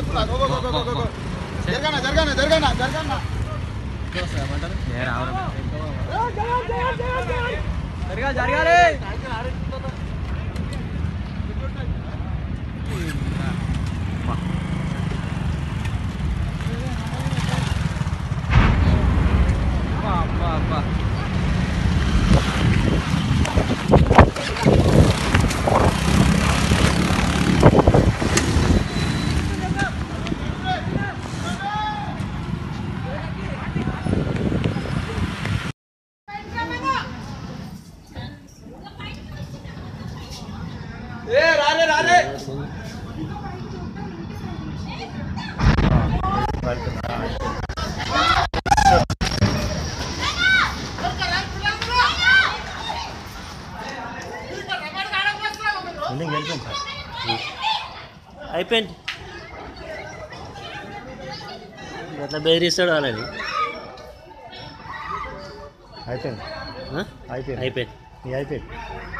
జరగనా జరగనా జరగనా జరగనా జరగాలి జరగాలి అబ్బా అబ్బా ఏ రాలే రాలే అయిపోయింది ఎట్లా బెదిరిస్తాడు వాళ్ళని అయిపోయింది ఆ? అయిపోయింది అయిపోయింది నీ అయిపోయింది